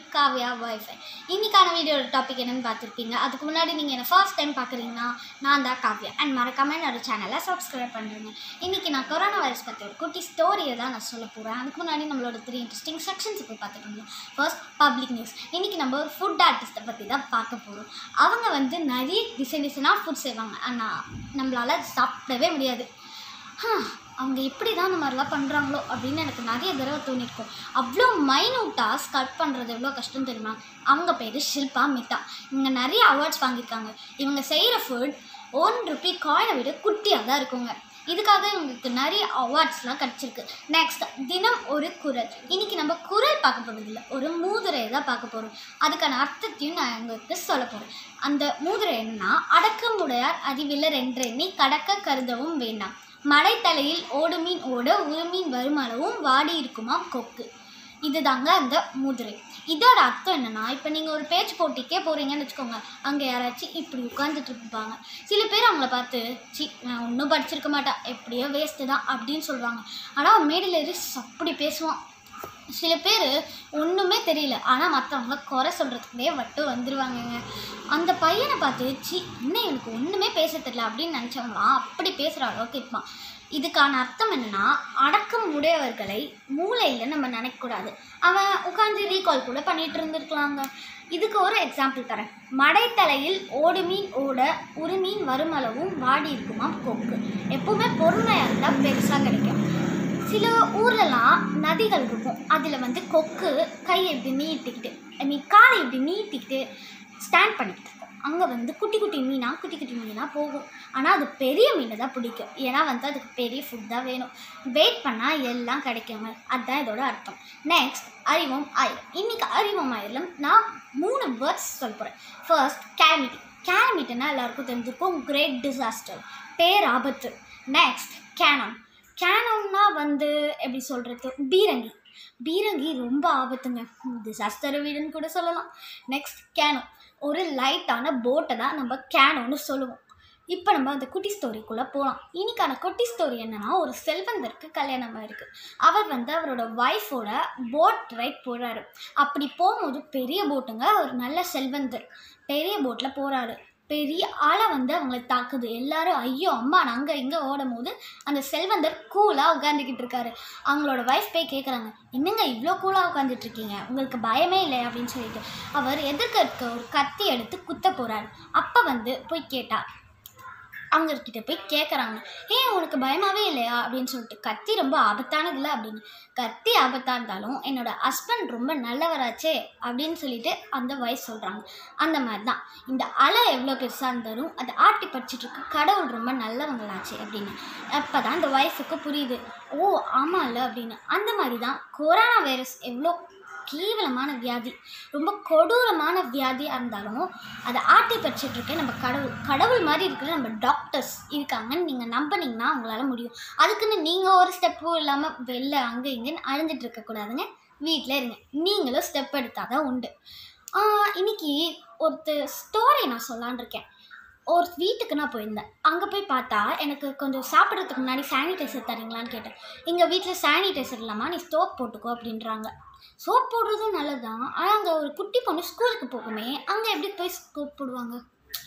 Kavya wifi இன்னைக்கான வீடியோட topic என்னன்னு பார்த்துருப்பீங்க அதுக்கு முன்னாடி நீங்கள் என்ன ஃபர்ஸ்ட் டைம் பார்க்குறீங்கன்னா நான் தான் காவ்யா அண்ட் மறக்காம என்னோட சேனலை சப்ஸ்கிரைப் பண்ணுறேங்க இன்றைக்கி நான் கொரோனா வைரஸ் பற்றி ஒரு குட்டி ஸ்டோரியை தான் நான் சொல்ல போகிறேன் அதுக்கு முன்னாடி நம்மளோட த்ரீ இன்ட்ரெஸ்டிங் செக்ஷன்ஸ் போய் பார்த்துட்டு ஃபர்ஸ்ட் பப்ளிக் நியூஸ் இன்றைக்கி நம்ம ஒரு ஃபுட் ஆர்டிஸ்ட்டை பற்றி தான் பார்க்க போகிறோம் அவங்க வந்து நிறைய டிசைன் டிசைனாக ஃபுட் செய்வாங்க ஆனால் நம்மளால் அது சாப்பிடவே முடியாது ஹம், அவங்க எப்படி தான் இந்த மாதிரிலாம் பண்ணுறாங்களோ அப்படின்னு எனக்கு நிறைய தடவை தோணியிருக்கும் அவ்வளோ மைனூட்டாக ஸ்கட் பண்ணுறது எவ்வளோ கஷ்டம் தெரியுமா அவங்க பேர் ஷில்பா மித்தா இவங்க நிறைய அவார்ட்ஸ் வாங்கியிருக்காங்க இவங்க செய்கிற ஃபுட் ஒன் ருபி காயினை விட குட்டியாக தான் இருக்குங்க இதுக்காக இவங்களுக்கு நிறைய அவார்ட்ஸ்லாம் கிடச்சிருக்கு நெக்ஸ்ட் தினம் ஒரு குரல் இன்னைக்கு நம்ம குரல் பார்க்க போகிறதில்ல ஒரு மூதுரையை தான் பார்க்க போகிறோம் அதுக்கான அர்த்தத்தையும் நான் உங்களுக்கு சொல்ல போகிறேன் அந்த மூதுரை என்னன்னா அடக்கமுடையார் அறிவிலர் என்றெண்ணி கடக்க கருதவும் வேண்டாம் மடைத்தலையில் ஓடு மீன் ஓட உருமீன் வருமளவும் வாடி இருக்குமாம் கொக்கு இதுதாங்க அந்த முதிரை இதோட அர்த்தம் என்னன்னா இப்போ நீங்கள் ஒரு பேச்சு போட்டிக்கே போகிறீங்கன்னு வச்சுக்கோங்க அங்கே யாராச்சும் இப்படி உட்காந்துட்டு இருப்பாங்க சில பேர் அவங்கள பார்த்து சி நான் ஒன்றும் படிச்சிருக்க மாட்டா எப்படியோ வேஸ்ட்டு தான் அப்படின்னு சொல்லுவாங்க ஆனால் அவன் மேடையில் ஏறி அப்படி பேசுவான் சில பேர் ஒன்றுமே தெரியல ஆனால் மற்றவங்கள குறை சொல்கிறதுக்குள்ளே வட்டு வந்துடுவாங்கங்க அந்த பையனை பார்த்து சி இன்னும் எனக்கு ஒன்றுமே பேச தெரியல அப்படின்னு நினச்சவங்களாம் அப்படி பேசுகிற அளவுக்கு இருப்பான் இதுக்கான அர்த்தம் என்னன்னா அடக்கம் உடையவர்களை மூளையில் நம்ம நினைக்கக்கூடாது அவன் உட்காந்து ரீகால் கூட பண்ணிட்டு இருந்திருக்கலாங்க இதுக்கு ஒரு எக்ஸாம்பிள் தரேன் மடைத்தலையில் ஓடு மீன் ஓட ஒரு மீன் வருமளவும் வாடி இருக்குமாம் கொக்கு எப்பவுமே பொறுமையாக இருந்தால் பெருசாக கிடைக்கும் சில ஊர்லலாம் நதிகள் இருக்கும் அதில் வந்து கொக்கு கையை இப்படி நீட்டிக்கிட்டு ஐ மீன் காலை இப்படி நீட்டிக்கிட்டு ஸ்டாண்ட் பண்ணிக்கிட்டு இருக்கும் அங்கே வந்து குட்டி குட்டி மீனாக குட்டி குட்டி மீனாக போகும் ஆனால் அது பெரிய மீனை தான் பிடிக்கும் ஏன்னா வந்து அதுக்கு பெரிய ஃபுட் தான் வேணும் வெயிட் பண்ணால் எல்லாம் கிடைக்குங்க அதுதான் இதோட அர்த்தம் நெக்ஸ்ட் அறிவும் ஆயிரம் இன்னைக்கு அறிவும் ஆயிரம் நான் மூணு வேர்ட்ஸ் சொல்ல போகிறேன் ஃபர்ஸ்ட் கேலமிட்டி கேலமிட்டினா எல்லாருக்கும் தெரிஞ்சிருக்கும் கிரேட் டிசாஸ்டர் பேராபத்து நெக்ஸ்ட் கேனம் கேனம்னா வந்து எப்படி சொல்கிறது பீரங்கி பீரங்கி ரொம்ப ஆபத்துங்க டிசாஸ்டர் வீடுன்னு கூட சொல்லலாம் நெக்ஸ்ட் கேனம் ஒரு லைட்டான போட்டை தான் நம்ம கேனோன்னு சொல்லுவோம் இப்போ நம்ம அந்த குட்டி ஸ்டோரிக்குள்ளே போகலாம் இன்னைக்கான குட்டி ஸ்டோரி என்னன்னா ஒரு செல்வந்தருக்கு கல்யாணம் ஆயிருக்கு அவர் வந்து அவரோட ஒய்ஃபோட போட் ரைட் போகிறாரு அப்படி போகும்போது பெரிய போட்டுங்க ஒரு நல்ல செல்வந்தர் பெரிய போட்டில் போகிறாரு பெரிய ஆளை வந்து அவங்கள தாக்குது எல்லாரும் ஐயோ அம்மா அங்கே இங்கே ஓடும் போது அந்த செல்வந்தர் கூலாக உட்காந்துக்கிட்டு இருக்காரு அவங்களோட ஒய்ஃப் போய் கேட்குறாங்க என்னங்க இவ்வளோ கூலாக உட்காந்துட்டு இருக்கீங்க உங்களுக்கு பயமே இல்லை அப்படின்னு சொல்லிட்டு அவர் எதிர்க்க இருக்க ஒரு கத்தி எடுத்து குத்த போகிறாரு அப்போ வந்து போய் கேட்டா அவங்கக்கிட்ட போய் கேட்குறாங்க ஏன் உனக்கு பயமாவே இல்லையா அப்படின்னு சொல்லிட்டு கத்தி ரொம்ப ஆபத்தானதில்ல அப்படின்னு கத்தி ஆபத்தாக இருந்தாலும் என்னோட ஹஸ்பண்ட் ரொம்ப நல்லவராச்சே அப்படின்னு சொல்லிட்டு அந்த வயசு சொல்கிறாங்க அந்த மாதிரி தான் இந்த அலை எவ்வளோ பெருசாக இருந்தாலும் அதை ஆட்டி படிச்சுட்டு இருக்க கடவுள் ரொம்ப நல்லவங்களாச்சு அப்படின்னு அப்போ தான் இந்த ஒய்ஃபுக்கு புரியுது ஓ ஆமாம்ல அப்படின்னு அந்த மாதிரி தான் கொரோனா வைரஸ் எவ்வளோ கேவலமான வியாதி ரொம்ப கொடூரமான வியாதியாக இருந்தாலும் அதை ஆட்டி பறிச்சிட்டு இருக்க நம்ம கடவுள் கடவுள் மாதிரி இருக்கிற நம்ம டாக்டர்ஸ் இருக்காங்கன்னு நீங்கள் நம்பினீங்கன்னா உங்களால் முடியும் அதுக்குன்னு நீங்கள் ஒரு ஸ்டெப்பும் இல்லாமல் வெளில அங்கே இங்கேன்னு அழுந்துட்டு இருக்கக்கூடாதுங்க வீட்டில் இருங்க நீங்களும் ஸ்டெப் எடுத்தால் தான் உண்டு ஆஹ் இன்னைக்கு ஒருத்தர் ஸ்டோரி நான் சொல்லான்னு இருக்கேன் ஒரு வீட்டுக்கு நான் போயிருந்தேன் அங்கே போய் பார்த்தா எனக்கு கொஞ்சம் சாப்பிட்றதுக்கு முன்னாடி சானிடைசர் தரீங்களான்னு கேட்டேன் எங்கள் வீட்டில் சானிடைசர் இல்லாமல் நீ ஸ்டோப் போட்டுக்கோ அப்படின்றாங்க சோப் போடுறதும் நல்லதுதான் ஆனால் அங்கே ஒரு குட்டி பொண்ணு ஸ்கூலுக்கு போகுமே அங்கே எப்படி போய் சோப் போடுவாங்க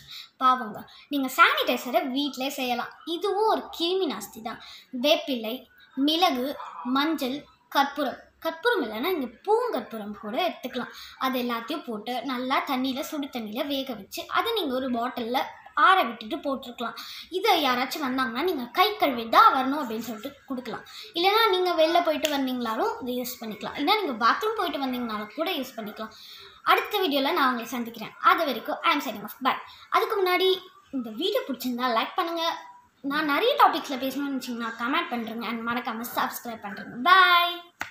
பாவங்க நீங்கள் சானிடைசரை வீட்டிலே செய்யலாம் இதுவும் ஒரு கிருமி நாஸ்தி தான் வேப்பிலை மிளகு மஞ்சள் கற்பூரம் கற்பூரம் இல்லைன்னா நீங்கள் பூங்கற்பூரம் கூட எடுத்துக்கலாம் அது எல்லாத்தையும் போட்டு நல்லா தண்ணியில் சுடு தண்ணியில் வேக வச்சு அதை நீங்கள் ஒரு பாட்டிலில் ஆற விட்டுட்டு போட்டிருக்கலாம் இதை யாராச்சும் வந்தாங்கன்னா நீங்கள் கை கழுவி தான் வரணும் அப்படின்னு சொல்லிட்டு கொடுக்கலாம் இல்லைன்னா நீங்கள் வெளில போயிட்டு வந்தீங்களாலும் இதை யூஸ் பண்ணிக்கலாம் இல்லைன்னா நீங்கள் பாத்ரூம் போயிட்டு வந்தீங்கனாலும் கூட யூஸ் பண்ணிக்கலாம் அடுத்த வீடியோவில் நான் உங்களை சந்திக்கிறேன் அது வரைக்கும் ஐ ஆம் சைனிங் ஆஃப் பாய் அதுக்கு முன்னாடி இந்த வீடியோ பிடிச்சிருந்தா லைக் பண்ணுங்கள் நான் நிறைய டாபிக்ஸில் பேசணும்னு நினச்சிங்கன்னா கமெண்ட் பண்ணுறேங்க அண்ட் மறக்காமல் சப்ஸ்கிரைப் பண்ணுறேங்க பாய்